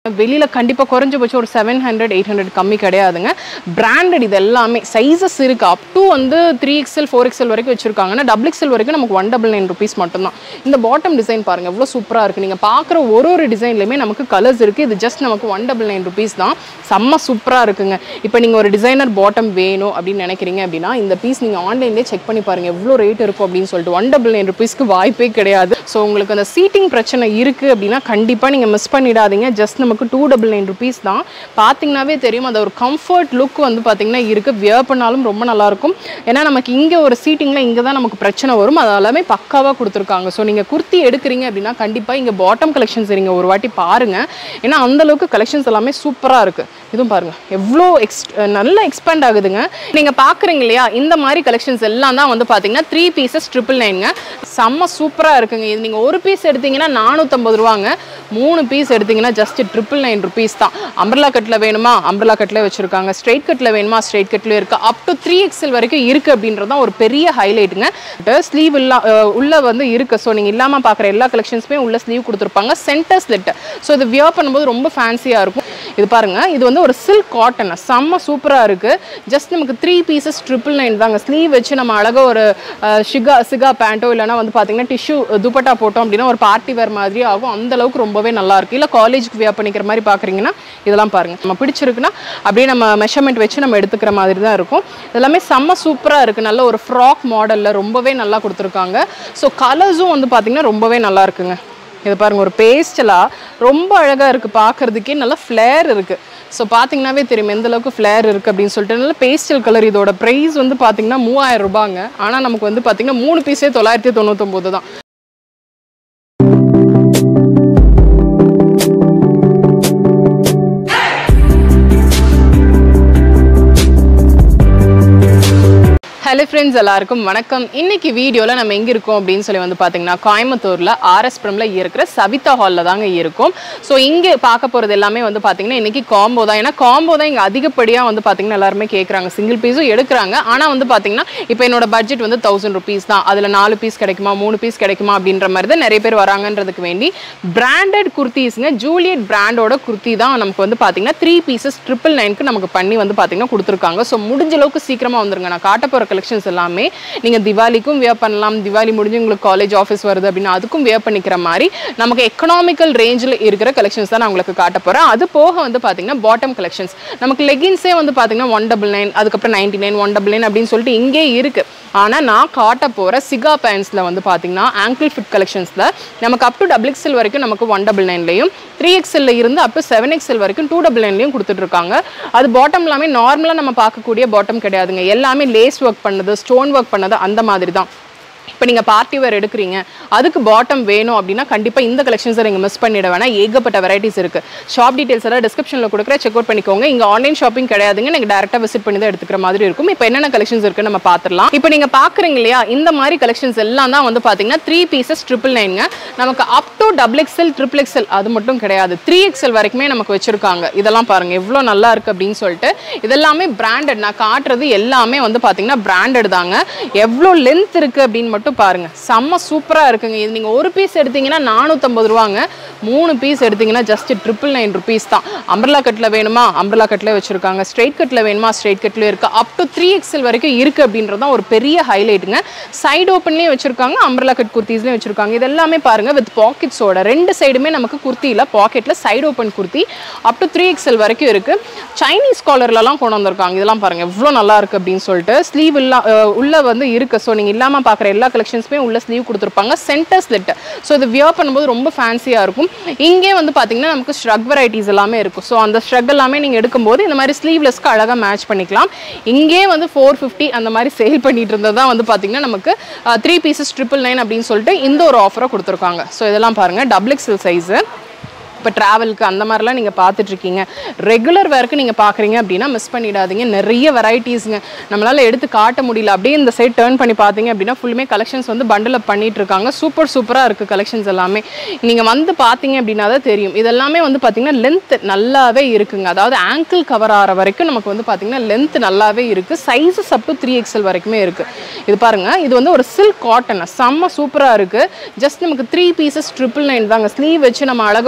வெளியில் கண்டிப்பாக குறைஞ்சபட்சம் ஒரு செவன் ஹண்ட்ரட் எயிட் ஹண்ட்ரட் கம்மி கிடையாதுங்க பிராண்டட் இது எல்லாமே சைஸஸ் இருக்குது அப் டு வந்து த்ரீ எக்ஸ்எல் ஃபோர் எக்ஸ்எல் வரைக்கும் வச்சுருக்காங்கன்னா டபுள் எக்ஸ்எல் வரைக்கும் நமக்கு ஒன் டபுள் நைன் ருபீஸ் மட்டும்தான் இந்த பாட்டம் டிசைன் பாருங்கள் எவ்வளோ சூப்பராக இருக்குது நீங்கள் பார்க்குற ஒரு ஒரு டிசைன்லையுமே நமக்கு கலர்ஸ் இருக்குது இது ஜஸ்ட் நமக்கு ஒன் டபுள் நைன் ருபீஸ் தான் செம்ம சூப்பராக இருக்குங்க இப்போ நீங்கள் ஒரு டிசைனர் பாட்டம் வேணும் அப்படின்னு நினைக்கிறீங்க அப்படின்னா இந்த பீஸ் நீங்கள் ஆன்லைன்லேயே செக் பண்ணி பாருங்கள் எவ்வளோ ரேட் இருக்கும் அப்படின்னு சொல்லிட்டு ஒன் டபுள் நைன் ருபீஸ்க்கு வாய்ப்பே கிடையாது ஸோ உங்களுக்கு அந்த சீட்டிங் பிரச்சனை இருக்குது அப்படின்னா கண்டிப்பாக நீங்கள் மிஸ் பண்ணிடாதீங்க ஜஸ்ட் நமக்கு டூ டபுள் நைன் ருபீஸ் தான் பார்த்தீங்கன்னாவே தெரியும் அது ஒரு கம்ஃபர்ட் லுக் வந்து பார்த்தீங்கன்னா இருக்குது வியர் பண்ணாலும் ரொம்ப நல்லாயிருக்கும் ஏன்னா நமக்கு இங்கே ஒரு சீட்டிங்கில் இங்கே தான் நமக்கு பிரச்சனை வரும் அது எல்லாமே பக்காவாக கொடுத்துருக்காங்க ஸோ நீங்கள் குர்த்தி எடுக்கிறீங்க அப்படின்னா கண்டிப்பாக இங்கே பாட்டம் கலெக்ஷன்ஸ் நீங்கள் ஒரு வாட்டி பாருங்கள் ஏன்னா அந்தளவுக்கு கலெக்ஷன்ஸ் எல்லாமே சூப்பராக இருக்குது இதுவும் பாருங்கள் எவ்வளோ எக்ஸ் நல்லா எக்ஸ்பேண்ட் ஆகுதுங்க நீங்கள் பார்க்குறீங்க இல்லையா இந்த மாதிரி கலெக்ஷன்ஸ் எல்லாம் தான் வந்து பார்த்தீங்கன்னா த்ரீ பீசஸ் ட்ரிபிள் நைனுங்க செம்ம சூப்பராக இருக்குங்க இது நீங்கள் ஒரு பீஸ் எடுத்தீங்கன்னா நானூற்றம்பது ரூபாங்க மூணு பீஸ் எடுத்தீங்கன்னா ஜஸ்ட் ட்ரிபிள் நைன் ருபீஸ் தான் அம்பர்லா கட்டில் வேணுமா அம்பர்லா கட்டில் வச்சுருக்காங்க ஸ்ட்ரெயிட் கட்டில் வேணுமா ஸ்ட்ரெயிட் கட்டில் இருக்குது அப் டு த்ரீ எக்ஸல் வரைக்கும் இருக்குது அப்படின்றது தான் ஒரு பெரிய ஹைலைட்டுங்க ஸ்லீவ் இல்லா அஹ் உள்ள வந்து இருக்குது ஸோ நீங்கள் இல்லாமல் பார்க்குற எல்லா கலெக்ஷன்ஸுமே உள்ள ஸ்லீவ் கொடுத்துருப்பாங்க சென்டர் ஸ்லிட் ஸோ இது வியர் பண்ணும்போது ரொம்ப ஃபேன்சியாக இருக்கும் இது பாருங்க இது வந்து ஒரு சில்க் காட்டன் செம்ம சூப்பராக இருக்குது ஜஸ்ட் நமக்கு த்ரீ பீசஸ் ட்ரிபிள் நைன் தாங்க ஸ்லீவ் வச்சு நம்ம அழகாக ஒரு அஹ், ஷிகா சிகா பேண்ட்டோ இல்லைனா வந்து பார்த்தீங்கன்னா டிஷ்யூ துப்பட்டா போட்டோம் அப்படின்னா ஒரு பார்ட்டி வேர் மாதிரி ஆகும் அந்த அளவுக்கு ரொம்பவே நல்லா இருக்கு இல்லை காலேஜுக்கு வியர் பண்ணிக்கிற மாதிரி பார்க்குறீங்கன்னா இதெல்லாம் பாருங்க நம்ம பிடிச்சிருக்குன்னா அப்படியே நம்ம மெஷர்மெண்ட் வச்சு நம்ம எடுத்துக்கிற மாதிரி தான் இருக்கும் இதெல்லாமே செம்ம சூப்பராக இருக்குது நல்ல ஒரு ஃப்ராக் மாடலில் ரொம்பவே நல்லா கொடுத்துருக்காங்க ஸோ கலர்ஸும் வந்து பார்த்தீங்கன்னா ரொம்பவே நல்லா இருக்குங்க இது பாருங்க ஒரு பேஸ்டலாக ரொம்ப அழகாக இருக்குது பார்க்கறதுக்கே நல்லா ஃப்ளேர் இருக்குது ஸோ பார்த்தீங்கன்னாவே தெரியும் எந்த அளவுக்கு ஃப்ளேர் இருக்குது அப்படின்னு சொல்லிட்டு நல்ல பேஸ்டல் கலர் இதோட ப்ரைஸ் வந்து பார்த்தீங்கன்னா மூவாயிரம் ரூபாங்க ஆனால் நமக்கு வந்து பார்த்தீங்கன்னா மூணு பீஸே தொள்ளாயிரத்தி தொண்ணூத்தொம்பது தான் ஹலோ ஃப்ரெண்ட்ஸ் எல்லாருக்கும் வணக்கம் இன்னைக்கு வீடியோவில் நம்ம எங்கே இருக்கோம் அப்படின்னு சொல்லி வந்து பார்த்தீங்கன்னா கோயம்புத்தூரில் ஆர்எஸ்புரமில் இருக்கிற சவிதா ஹாலில் தாங்க இருக்கும் ஸோ இங்கே பார்க்க போகிறது எல்லாமே வந்து பார்த்தீங்கன்னா இன்னைக்கு காம்போ தான் ஏன்னா காம்போ தான் இங்கே அதிகப்படியாக வந்து பார்த்தீங்கன்னா எல்லாருமே கேட்குறாங்க சிங்கிள் பீஸும் எடுக்கிறாங்க ஆனால் வந்து பார்த்தீங்கன்னா இப்போ என்னோட பட்ஜெட் வந்து தௌசண்ட் ருபீஸ் தான் அதில் நாலு பீஸ் கிடைக்குமா மூணு பீஸ் கிடைக்குமா அப்படின்ற மாதிரி தான் நிறைய பேர் வராங்கன்றதுக்கு வேண்டி பிராண்டட் குர்த்திஸ்ங்க ஜூலியட் பிராண்டோட குர்த்தி தான் நமக்கு வந்து பார்த்தீங்கன்னா த்ரீ பீசஸ் ட்ரிபிள் நைனுக்கு நமக்கு பண்ணி வந்து பார்த்தீங்கன்னா கொடுத்துருக்காங்க ஸோ முடிஞ்ச அளவுக்கு சீக்கிரமாக வந்துருங்க நான் காட்ட போகிற கலெக்ஷன்ஸ் எல்லாமே நீங்கள் திவாலிக்கும் வியர் பண்ணலாம் திவாலி முடிஞ்சு உங்களுக்கு காலேஜ் ஆஃபீஸ் வருது அப்படின்னா அதுக்கும் வியர் பண்ணிக்கிற மாதிரி நமக்கு எக்கனாமிக்கல் ரேஞ்சில் இருக்கிற கலெக்ஷன்ஸ் தான் நான் உங்களுக்கு காட்ட போகிறேன் அது போக வந்து பார்த்தீங்கன்னா பாட்டம் கலெக்ஷன்ஸ் நமக்கு லெகின்ஸே வந்து பார்த்தீங்கன்னா ஒன் டபுள் நைன் அதுக்கப்புறம் ninety nine one double nine அப்படின்னு சொல்லிட்டு இங்கே இருக்குது ஆனால் நான் காட்ட போகிற சிகா பேண்ட்ஸில் வந்து பார்த்தீங்கன்னா ஆங்கிள் ஃபிட் கலெக்ஷன்ஸில் நமக்கு அப் டு டபுள் எக்ஸ்எல் வரைக்கும் நமக்கு ஒன் டபுள் நைன்லையும் த்ரீ எக்ஸ்எல்ல இருந்து அப் டு செவன் எக்ஸ்எல் வரைக்கும் டூ டபுள் நைன்லையும் கொடுத்துட்ருக்காங்க அது பாட்டம் எல்லாமே நார்மலாக நம்ம பார்க்கக்கூடிய பாட்டம் கிடையாதுங்க எல்லாமே லேஸ் ஒர்க் பண்ணது ஸ்டோன் ஒர்க் பண்ணது அந்த மாதிரி தான் இப்போ நீங்கள் பார்ட்டி வேர் எடுக்கிறீங்க அதுக்கு பாட்டம் வேணும் அப்படின்னா கண்டிப்பாக இந்த கலெக்ஷன்ஸை நீங்கள் மிஸ் பண்ணிட வேணாம் ஏகப்பட்ட வெரைட்டிஸ் இருக்குது ஷாப் டீட்டெயில்ஸ் எல்லாம் டிஸ்கிரிப்ஷனில் கொடுக்குற செக் அவுட் பண்ணிக்கோங்க இங்கே ஆன்லைன் ஷாப்பிங் கிடையாதுங்க நீங்கள் டேரெக்டாக விசிட் பண்ணி தான் எடுத்துக்கிற மாதிரி இருக்கும் இப்போ என்னென்ன கலெக்ஷன்ஸ் இருக்குன்னு நம்ம பார்த்துடலாம் இப்போ நீங்கள் பார்க்குறீங்க இல்லையா இந்த மாதிரி கலெக்ஷன்ஸ் எல்லாம் தான் வந்து பார்த்தீங்கன்னா த்ரீ பீசஸ் ட்ரிபிள் நைனுங்க நமக்கு up to double XL triple XL அது மட்டும் கிடையாது த்ரீ எக்ஸ்எல் வரைக்குமே நமக்கு வச்சிருக்காங்க இதெல்லாம் பாருங்க எவ்வளோ நல்லா இருக்கு அப்படின்னு சொல்லிட்டு இதெல்லாமே பிராண்டட் நான் காட்டுறது எல்லாமே வந்து பார்த்தீங்கன்னா பிராண்டட் தாங்க எவ்வளோ லென்த் இருக்கு அப்படின்னு மட்டும் பாருங்க செம்ம சூப்பராக இருக்குங்க இது நீங்கள் ஒரு பீஸ் எடுத்தீங்கன்னா நானூற்றம்பது ரூபாங்க மூணு பீஸ் எடுத்தீங்கன்னா ஜஸ்ட் ட்ரிபிள் நைன் ருபீஸ் தான் அம்பர்லா கட்டில் வேணுமா அம்பர்லா கட்டில் வச்சிருக்காங்க ஸ்ட்ரெயிட் கட்டில் வேணுமா ஸ்ட்ரெயிட் கட்டில் இருக்கு அப் டு த்ரீ எக்ஸ்எல் வரைக்கும் இருக்கு அப்படின்றது தான் ஒரு பெரிய ஹைலைட்டுங்க சைடு ஓப்பன்லேயும் வச்சிருக்காங்க அம்பர்லா கட் குர்த்திஸ்லேயும் வச்சிருக்காங்க இது எல்லாமே பாருங்க வித் பாக்கெட்ஸோட ரெண்டு சைடுமே நமக்கு குர்த்தியில் பாக்கெட்டில் side open kurti up to three XL வரைக்கும் இருக்கு சைனீஸ் காலர்லலாம் கொண்டு வந்திருக்காங்க இதெல்லாம் பாருங்க எவ்வளோ நல்லா இருக்கு அப்படின்னு சொல்லிட்டு ஸ்லீவ் இல்லா அஹ் உள்ள வந்து இருக்கு ஸோ நீங்கள் இல்லாமல் பார்க்குற எல்லா கலெக்ஷன்ஸுமே உள்ள ஸ்லீவ் கொடுத்துருப்பாங்க சென்டர் ஸ்லிட் ஸோ இது வியர் பண்ணும்போது ரொம்ப ஃபேன்சியாக இருக்கும் இங்கே வந்து பார்த்தீங்கன்னா நமக்கு ஸ்ட்ரக் வெரைட்டிஸ் எல்லாமே இருக்கும் ஸோ அந்த ஸ்ட்ரக் எல்லாமே நீங்கள் எடுக்கும்போது இந்த மாதிரி ஸ்லீவ்லெஸ்க்கு அழகாக மேட்ச் பண்ணிக்கலாம் இங்கே வந்து ஃபோர் ஃபிஃப்டி அந்த மாதிரி சேல் பண்ணிட்டு இருந்தது தான் வந்து பார்த்தீங்கன்னா நமக்கு த்ரீ பீசஸ் ட்ரிபிள் நைன் அப்படின்னு சொல்லிட்டு இந்த ஒரு ஆஃபரை கொடுத்துருக்காங்க ஸோ இதெல்லாம் பாருங்கள் டபுள் எக்ஸல் சைஸு இப்போ ட்ராவலுக்கு அந்த மாதிரிலாம் நீங்கள் பார்த்துட்ருக்கீங்க ரெகுலர் வேர்க்கு நீங்கள் பார்க்குறீங்க அப்படின்னா மிஸ் பண்ணிடாதீங்க நிறைய வெரைட்டிஸுங்க நம்மளால் எடுத்து காட்ட முடியல அப்படியே இந்த சைட் டேர்ன் பண்ணி பார்த்தீங்க அப்படின்னா ஃபுல்லுமே கலெக்ஷன்ஸ் வந்து பண்டில் அப் பண்ணிட்டு இருக்காங்க சூப்பர் சூப்பராக இருக்குது கலெக்ஷன்ஸ் எல்லாமே நீங்கள் வந்து பார்த்தீங்க அப்படின்னா தான் தெரியும் இதெல்லாமே வந்து பார்த்தீங்கன்னா லென்த் நல்லாவே இருக்குங்க அதாவது ஆங்கிள் கவர் ஆகிற வரைக்கும் நமக்கு வந்து பார்த்தீங்கன்னா லென்த் நல்லாவே இருக்குது sizes up to three XL வரைக்குமே இருக்குது இது பாருங்கள் இது வந்து ஒரு சில்க் காட்டன் செம்ம சூப்பராக இருக்குது ஜஸ்ட் நமக்கு த்ரீ பீசஸ் ட்ரிபிள் நைன் தாங்க ஸ்லீவ் வச்சு நம்ம அழகாக ஒரு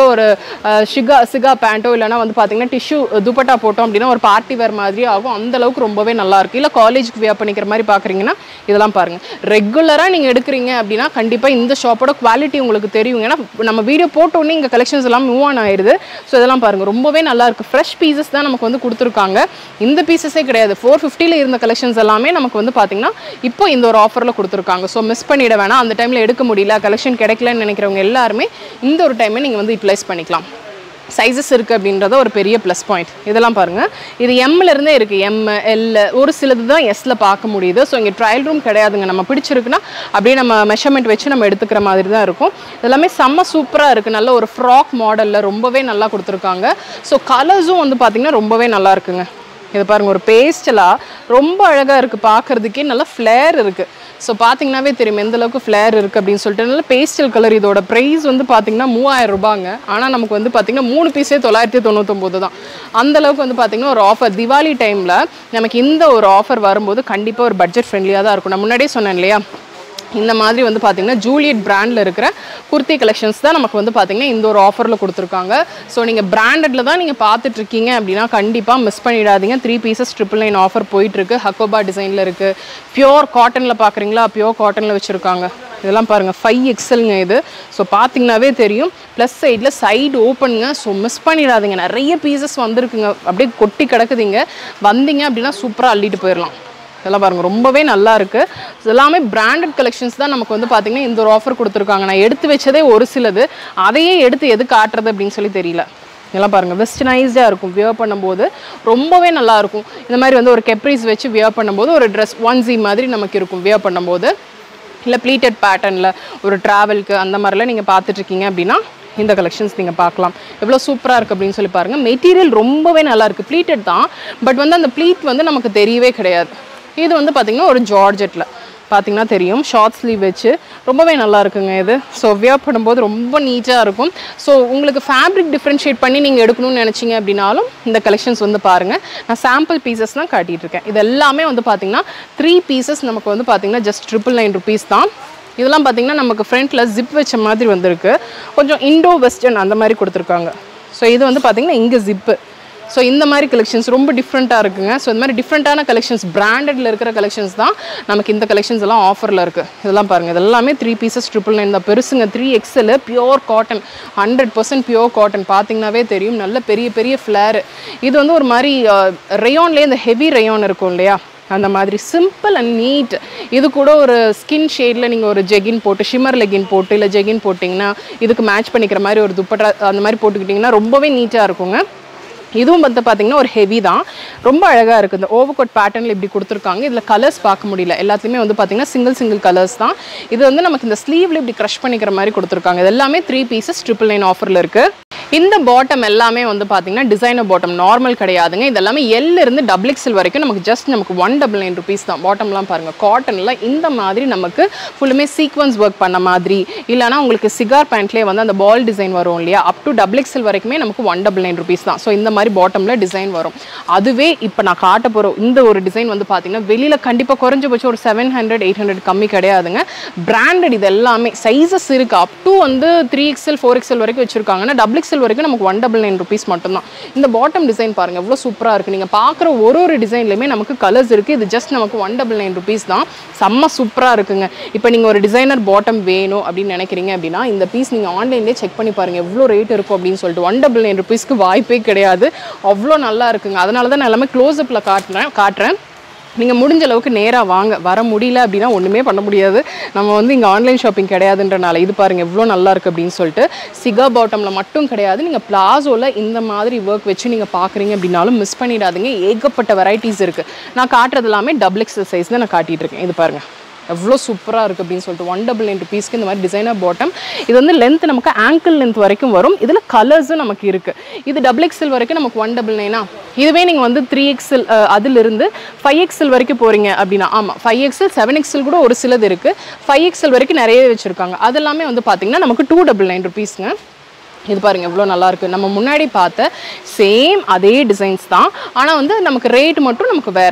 ஷிகா சிகா பேண்ட்டோ இல்லைனா வந்து பார்த்தீங்கன்னா டிஷ்யூ துப்பட்டா போட்டோம் அப்படின்னா ஒரு பார்ட்டி வேர் மாதிரி ஆகும் அந்த அளவுக்கு ரொம்பவே நல்லா இருக்கு இல்லை காலேஜுக்கு வியர் பண்ணிக்கிற மாதிரி பார்க்குறீங்கன்னா இதெல்லாம் பாருங்க ரெகுலராக நீங்கள் எடுக்கிறீங்க அப்படின்னா கண்டிப்பாக இந்த ஷாப்போட குவாலிட்டி உங்களுக்கு தெரியும் ஏன்னா நம்ம வீடியோ போட்டோன்னே இங்கே கலெக்ஷன்ஸ் எல்லாம் மூவ் ஆன் ஆயிடுது ஸோ இதெல்லாம் பாருங்க ரொம்பவே நல்லா இருக்கு ஃப்ரெஷ் பீசஸ் தான் நமக்கு வந்து கொடுத்துருக்காங்க இந்த பீசஸே கிடையாது ஃபோர் ஃபிஃப்டியில் இருந்த கலெக்ஷன்ஸ் எல்லாமே நமக்கு வந்து பார்த்தீங்கன்னா இப்போ இந்த ஒரு ஆஃபரில் கொடுத்துருக்காங்க ஸோ மிஸ் பண்ணிட வேணாம் அந்த டைமில் எடுக்க முடியல கலெக்ஷன் கிடைக்கலன்னு நினைக்கிறவங்க எல்லாருமே இந்த ஒரு டைமை நீங்கள் வந்து யூட்டிலைஸ் பண்ணிக்கலாம் சைஸஸ் இருக்குது அப்படின்றத ஒரு பெரிய ப்ளஸ் பாயிண்ட் இதெல்லாம் பாருங்கள் இது எம்ல இருந்தே இருக்குது எம் எல் ஒரு சிலது தான் எஸ்ல பார்க்க முடியுது ஸோ இங்கே ட்ரையல் ரூம் கிடையாதுங்க நம்ம பிடிச்சிருக்குன்னா அப்படியே நம்ம மெஷர்மெண்ட் வச்சு நம்ம எடுத்துக்கிற மாதிரி தான் இருக்கும் இதெல்லாமே செம்ம சூப்பராக இருக்குது நல்ல ஒரு ஃப்ராக் மாடலில் ரொம்பவே நல்லா கொடுத்துருக்காங்க ஸோ கலர்ஸும் வந்து பார்த்திங்கன்னா ரொம்பவே நல்லா இருக்குங்க இது பாருங்க ஒரு பேஸ்டலாக ரொம்ப அழகாக இருக்குது பார்க்கறதுக்கே நல்ல ஃப்ளேர் இருக்குது ஸோ பார்த்தீங்கன்னாவே தெரியும் எந்த அளவுக்கு ஃப்ளேர் இருக்குது அப்படின்னு சொல்லிட்டு நல்ல பேஸ்டல் கலர் இதோட ப்ரைஸ் வந்து பார்த்தீங்கன்னா மூவாயிரம் ரூபாங்க ஆனால் நமக்கு வந்து பார்த்தீங்கன்னா மூணு பீஸே தொள்ளாயிரத்தி தொண்ணூத்தொம்பது தான் அந்த அளவுக்கு வந்து பார்த்தீங்கன்னா ஒரு ஆஃபர் திவாலி டைமில் நமக்கு இந்த ஒரு ஆஃபர் வரும்போது கண்டிப்பாக ஒரு பட்ஜெட் ஃப்ரெண்ட்லியாக தான் இருக்கும் நான் முன்னாடியே சொன்னேன் இல்லையா இந்த மாதிரி வந்து பார்த்தீங்கன்னா ஜூலியட் பிராண்டில் இருக்கிற குர்த்தி கலெக்ஷன்ஸ் தான் நமக்கு வந்து பார்த்தீங்கன்னா இந்த ஒரு ஆஃபரில் கொடுத்துருக்காங்க ஸோ நீங்கள் பிராண்டடில் தான் நீங்கள் பார்த்துட்டு இருக்கீங்க அப்படின்னா கண்டிப்பாக மிஸ் பண்ணிடாதீங்க three pieces triple nine offer போயிட்டுருக்கு ஹக்கோபா டிசைனில் இருக்குது பியோர் காட்டனில் பார்க்குறீங்களா பியோர் காட்டனில் வச்சுருக்காங்க இதெல்லாம் பாருங்கள் ஃபைவ் எக்ஸலுங்க இது ஸோ பார்த்தீங்கன்னாவே தெரியும் ப்ளஸ் சைடில் சைடு ஓப்பனுங்க ஸோ மிஸ் பண்ணிடாதீங்க நிறைய பீசஸ் வந்திருக்குங்க அப்படியே கொட்டி கிடக்குதுங்க வந்தீங்க அப்படின்னா சூப்பராக அள்ளிட்டு போயிடலாம் இதெல்லாம் பாருங்கள் ரொம்பவே நல்லா இருக்குது இது எல்லாமே பிராண்டட் கலெக்ஷன்ஸ் தான் நமக்கு வந்து பார்த்தீங்கன்னா இந்த ஒரு ஆஃபர் கொடுத்துருக்காங்க நான் எடுத்து வச்சதே ஒரு சிலது அதையே எடுத்து எது காட்டுறது அப்படின்னு சொல்லி தெரியல இதெல்லாம் பாருங்கள் வெஸ்டர்னைஸ்டாக இருக்கும் வியர் பண்ணும்போது ரொம்பவே நல்லா இருக்கும் இந்த மாதிரி வந்து ஒரு கெப்ரிஸ் வச்சு வியர் பண்ணும்போது ஒரு ட்ரெஸ் ஒன் ஜி மாதிரி நமக்கு இருக்கும் வியர் பண்ணும்போது இல்லை ப்ளீட்டட் பேட்டர்னில் ஒரு ட்ராவல்க்கு அந்த மாதிரிலாம் நீங்கள் பார்த்துட்ருக்கீங்க அப்படின்னா இந்த கலெக்ஷன்ஸ் நீங்கள் பார்க்கலாம் எவ்வளோ சூப்பராக இருக்குது அப்படின்னு சொல்லி பாருங்கள் மெட்டீரியல் ரொம்பவே நல்லா இருக்குது ப்ளீட்டட் தான் பட் வந்து அந்த ப்ளீட் வந்து நமக்கு தெரியவே கிடையாது இது வந்து பார்த்திங்கன்னா ஒரு ஜார்ஜெட்டில் பார்த்தீங்கன்னா தெரியும் ஷார்ட் ஸ்லீவ் வச்சு ரொம்பவே நல்லா இருக்குங்க இது ஸோ வியர் பண்ணும்போது ரொம்ப நீட்டாக இருக்கும் ஸோ உங்களுக்கு ஃபேப்ரிக் டிஃப்ரென்ஷியேட் பண்ணி நீங்கள் எடுக்கணும்னு நினச்சிங்க அப்படின்னாலும் இந்த கலெக்ஷன்ஸ் வந்து பாருங்கள் நான் சாம்பிள் பீசஸ் தான் காட்டிகிட்டு இருக்கேன் இது எல்லாமே வந்து பார்த்தீங்கன்னா த்ரீ பீசஸ் நமக்கு வந்து பார்த்தீங்கன்னா ஜஸ்ட் ட்ரிபிள் நைன் ருபீஸ் தான் இதெல்லாம் பார்த்தீங்கன்னா நமக்கு ஃப்ரண்ட்டில் ஜிப் வச்ச மாதிரி வந்திருக்கு கொஞ்சம் இண்டோ வெஸ்டர்ன் அந்த மாதிரி கொடுத்துருக்காங்க ஸோ இது வந்து பார்த்தீங்கன்னா இங்கே ஜிப்பு ஸோ இந்த மாதிரி கலெக்ஷன்ஸ் ரொம்ப டிஃப்ரெண்ட்டாக இருக்குங்க ஸோ இந்த மாதிரி டிஃப்ரெண்ட்டான கலெக்ஷன்ஸ் பிராண்டடில் இருக்கிற கலெக்ஷன்ஸ் தான் நமக்கு இந்த கலெக்ஷன்ஸ் எல்லாம் ஆஃபரில் இருக்குது இதெல்லாம் பாருங்கள் இதெல்லாமே த்ரீ பீசஸ் ட்ரிபிள் நைன் தான் பெருசுங்க three XL pure cotton hundred percent pure cotton பார்த்தீங்கன்னாவே தெரியும் நல்ல பெரிய பெரிய ஃப்ளேரு இது வந்து ஒரு மாதிரி ரேயான்லேயே இந்த ஹெவி ரேயான் இருக்கும் இல்லையா அந்த மாதிரி சிம்பிள் அண்ட் நீட் இது கூட ஒரு ஸ்கின் ஷேடில் நீங்கள் ஒரு ஜெகின் போட்டு ஷிம்மர் லெகின் போட்டு இல்லை ஜெகின் போட்டிங்கன்னா இதுக்கு மேட்ச் பண்ணிக்கிற மாதிரி ஒரு துப்பட்டா அந்த மாதிரி போட்டுக்கிட்டிங்கன்னா ரொம்பவே நீட்டாக இருக்குங்க இதுவும் வந்து பார்த்தீங்கன்னா ஒரு ஹெவி தான் ரொம்ப அழகாக இருக்குது இந்த ஓவர் கோட் பேட்டர்னில் இப்படி கொடுத்துருக்காங்க இதில் கலர்ஸ் பார்க்க முடியல எல்லாத்துலேயுமே வந்து பார்த்தீங்கன்னா சிங்கிள் சிங்கிள் கலர்ஸ் தான் இது வந்து நமக்கு இந்த ஸ்லீவில் இப்படி க்ரஷ் பண்ணிக்கிற மாதிரி கொடுத்துருக்காங்க இது எல்லாமே த்ரீ பீசஸ் ட்ரிபிள் நைன் ஆஃபரில் இருக்குது இந்த பாட்டம் எல்லாமே வந்து பார்த்தீங்கன்னா டிசைனர் பாட்டம் நார்மல் கிடையாதுங்க இது எல்லாமே எல்ல இருந்து டபுள் எக்ஸல் வரைக்கும் நமக்கு ஜஸ்ட் நமக்கு ஒன் டபுள் நைன் ருபீஸ் தான் பாட்டம்லாம் பாருங்கள் காட்டனில் இந்த மாதிரி நமக்கு ஃபுல்லுமே சீக்வன்ஸ் ஒர்க் பண்ண மாதிரி இல்லைனா உங்களுக்கு சிகார் பேண்ட்லேயே வந்து அந்த பால் டிசைன் வரும் இல்லையா அப் டு டபுள் எக்ஸல் வரைக்குமே நமக்கு ஒன் டபுள் நைன் ருபீஸ் தான் ஸோ இந்த மாதிரி பாட்டமில் டிசைன் வரும் அதுவே இப்போ நான் காட்ட போகிற இந்த ஒரு டிசைன் வந்து பார்த்தீங்கன்னா வெளியில் கண்டிப்பாக குறைஞ்சபட்சம் ஒரு செவன் ஹண்ட்ரட் எயிட் ஹண்ட்ரட் கம்மி கிடையாதுங்க பிராண்டட் இது எல்லாமே சைஸஸ் இருக்குது அப் டு வந்து த்ரீ எக்ஸல் ஃபோர் எக்ஸல் வரைக்கும் வச்சிருக்காங்கன்னா டபுள் எக்ஸல் வரைக்கும் நமக்கு ஒன் டபுள் நைன் ருபீஸ் மட்டும்தான் இந்த பாட்டம் டிசைன் பாருங்க எவ்வளோ சூப்பராக இருக்குது நீங்கள் பார்க்குற ஒரு ஒரு டிசைன்லையுமே நமக்கு கலர்ஸ் இருக்குது இது ஜஸ்ட் நமக்கு ஒன் டபுள் நைன் ருபீஸ் தான் செம்ம சூப்பராக இருக்குங்க இப்போ நீங்கள் ஒரு டிசைனர் பாட்டம் வேணும் அப்படின்னு நினைக்கிறீங்க அப்படின்னா இந்த பீஸ் நீங்கள் ஆன்லைன்லேயே செக் பண்ணி பாருங்கள் எவ்வளோ ரேட் இருக்கும் அப்படின்னு சொல்லிட்டு ஒன் டபுள் நைன் ருபீஸ்க்கு வாய்ப்பே கிடையாது அவ்வளோ நல்லா இருக்குங்க அதனால தான் நான் எல்லாமே க்ளோஸ்அப்பில் காட்டுறேன் காட்டுறேன் நீங்கள் முடிஞ்ச அளவுக்கு நேராக வாங்க வர முடியல அப்படின்னா ஒன்றுமே பண்ண முடியாது நம்ம வந்து இங்கே ஆன்லைன் ஷாப்பிங் கிடையாதுன்றனால இது பாருங்கள் எவ்வளோ நல்லா இருக்குது அப்படின்னு சொல்லிட்டு சிகா பாட்டமில் மட்டும் கிடையாது நீங்கள் பிளாசோவில் இந்த மாதிரி ஒர்க் வச்சு நீங்கள் பார்க்குறீங்க அப்படின்னாலும் மிஸ் பண்ணிடாதீங்க ஏகப்பட்ட வெரைட்டிஸ் இருக்குது நான் காட்டுறது எல்லாமே டபுள் எக்ஸல் சைஸ் தான் நான் காட்டிகிட்டு இருக்கேன் இது பாருங்கள் எவ்வளோ சூப்பராக இருக்குது அப்படின்னு சொல்லிட்டு ஒன் டபுள் நைன் ருபீஸ்க்கு இந்த மாதிரி டிசைனர் பாட்டம் இது வந்து லென்த் நமக்கு ஆங்கிள் லென்த் வரைக்கும் வரும் இதில் கலர்ஸும் நமக்கு இருக்குது இது டபுள் எக்ஸல் வரைக்கும் நமக்கு ஒன் டபுள் நைனா இதுவே நீங்கள் வந்து த்ரீ எக்ஸல் அதிலிருந்து ஃபைவ் எக்ஸல் வரைக்கும் போகிறீங்க அப்படின்னா ஆமாம் ஃபைவ் எக்ஸல் செவன் எக்ஸல் கூட ஒரு சிலது இருக்குது ஃபைவ் எக்ஸல் வரைக்கும் நிறையவே வச்சுருக்காங்க அது எல்லாமே வந்து பார்த்திங்கன்னா நமக்கு டூ டபுள் நைன் ருபீஸ்ங்க இது பாருங்க எவ்வளோ நல்லா இருக்கு நம்ம முன்னாடி பார்த்த சேம் அதே டிசைன்ஸ் தான் ஆனால் வந்து நமக்கு ரேட் மட்டும் நமக்கு வேற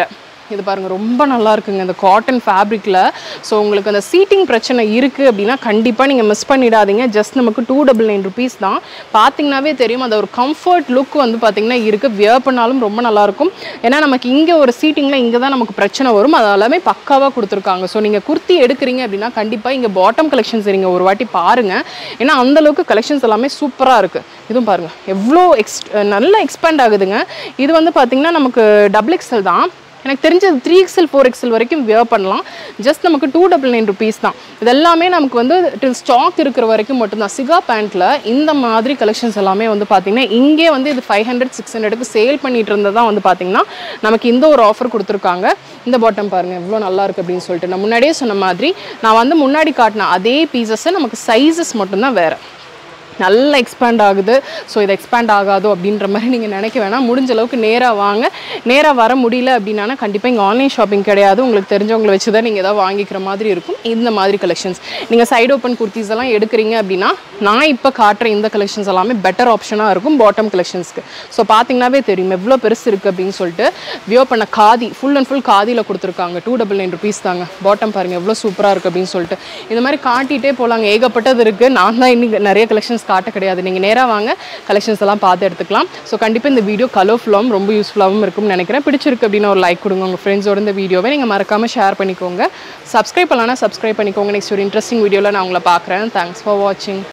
இது பாருங்கள் ரொம்ப நல்லா இருக்குங்க இந்த காட்டன் ஃபேப்ரிக்கில் ஸோ உங்களுக்கு அந்த சீட்டிங் பிரச்சனை இருக்குது அப்படின்னா கண்டிப்பாக நீங்கள் மிஸ் பண்ணிடாதீங்க ஜஸ்ட் நமக்கு டூ டபுள் நைன் ருபீஸ் தான் பார்த்தீங்கன்னாவே தெரியும் அந்த ஒரு கம்ஃபர்ட் லுக் வந்து பார்த்தீங்கன்னா இருக்குது வியர் பண்ணாலும் ரொம்ப நல்லாயிருக்கும் ஏன்னா நமக்கு இங்கே ஒரு சீட்டிங்கில் இங்கே தான் நமக்கு பிரச்சனை வரும் அது எல்லாமே பக்காவாக கொடுத்துருக்காங்க ஸோ நீங்கள் குர்த்தி எடுக்கிறீங்க அப்படின்னா கண்டிப்பாக இங்கே பாட்டம் கலெக்ஷன்ஸ் நீங்கள் ஒரு வாட்டி பாருங்கள் ஏன்னா அந்தளவுக்கு கலெக்ஷன்ஸ் எல்லாமே சூப்பராக இருக்குது இதுவும் பாருங்கள் எவ்வளோ எக்ஸ் நல்லா எக்ஸ்பேண்ட் ஆகுதுங்க இது வந்து பார்த்திங்கன்னா நமக்கு டபுள் எக்ஸல் தான் எனக்கு தெரிஞ்சது த்ரீ எக்ஸல் ஃபோர் எக்ஸல் வரைக்கும் வியர் பண்ணலாம் ஜஸ்ட் நமக்கு டூ டபுள் நைன் ருபீஸ் தான் இது எல்லாமே நமக்கு வந்து டில் ஸ்டாக் இருக்கிற வரைக்கும் மட்டும்தான் சிகா பேண்ட்டில் இந்த மாதிரி கலெக்ஷன்ஸ் எல்லாமே வந்து பார்த்திங்கன்னா இங்கே வந்து இது ஃபைவ் ஹண்ட்ரட் சிக்ஸ் ஹண்ட்ரடுக்கு சேல் பண்ணிட்டு இருந்ததான் வந்து பார்த்திங்கன்னா நமக்கு இந்த ஒரு ஆஃபர் கொடுத்துருக்காங்க இந்த பாட்டம் பாருங்கள் எவ்வளோ நல்லா இருக்குது அப்படின்னு சொல்லிட்டு நான் முன்னாடியே சொன்ன மாதிரி நான் வந்து முன்னாடி காட்டின அதே பீசஸை நமக்கு சைஸஸ் மட்டும்தான் வேறு நல்லா எக்ஸ்பேண்ட் ஆகுது ஸோ இது எக்ஸ்பேண்ட் ஆகாதோ அப்படின்ற மாதிரி நீங்கள் நினைக்க வேணாம் முடிஞ்ச அளவுக்கு நேராக வாங்க நேராக வர முடியல அப்படின்னா கண்டிப்பாக இங்கே ஆன்லைன் ஷாப்பிங் கிடையாது உங்களுக்கு தெரிஞ்சவங்களை வச்சு தான் நீங்கள் ஏதாவது வாங்கிக்கிற மாதிரி இருக்கும் இந்த மாதிரி கலெக்ஷன்ஸ் நீங்கள் சைடு ஓப்பன் குர்த்திஸ் எல்லாம் எடுக்கிறீங்க அப்படின்னா நான் இப்போ காட்டுற இந்த கலெக்ஷன்ஸ் எல்லாமே பெட்டர் ஆப்ஷனாக இருக்கும் பாட்டம் கலெக்ஷன்ஸ்க்கு ஸோ பார்த்தீங்கன்னாவே தெரியும் எவ்வளோ பெருசு இருக்குது அப்படின்னு சொல்லிட்டு வியோ பண்ண காதி ஃபுல் அண்ட் ஃபுல் காதியில் கொடுத்துருக்காங்க டூ டபுள் நைன் ருபீஸ் தாங்க பாட்டம் பாருங்கள் எவ்வளோ சூப்பராக இருக்குது அப்படின்னு சொல்லிட்டு இந்த மாதிரி காட்டிகிட்டே போகலாங்க ஏகப்பட்டது இருக்குது நான் தான் இன்னைக்கு நிறைய கலெக்ஷன்ஸ் காட்ட கிடையாது நீங்கள் நேராக வாங்க கலெக்ஷன்ஸ் எல்லாம் பார்த்து எடுத்துக்கலாம் ஸோ கண்டிப்பாக இந்த வீடியோ கலர்ஃபுல்லாகவும் ரொம்ப யூஸ்ஃபுல்லாகவும் இருக்கும்னு நினைக்கிறேன் பிடிச்சிருக்கு அப்படின்னா ஒரு லைக் கொடுங்க உங்கள் ஃப்ரெண்ட்ஸோட இந்த வீடியோவை நீங்கள் மறக்காமல் ஷேர் பண்ணிக்கோங்க சப்ஸ்கிரைப் பண்ணலாம்னா சப்ஸ்கிரைப் பண்ணிக்கோங்க நெக்ஸ்ட் ஒரு இன்ட்ரெஸ்டிங் வீடியோவில் நான் உங்களை பார்க்குறேன் தேங்க்ஸ் ஃபார் வாட்சிங்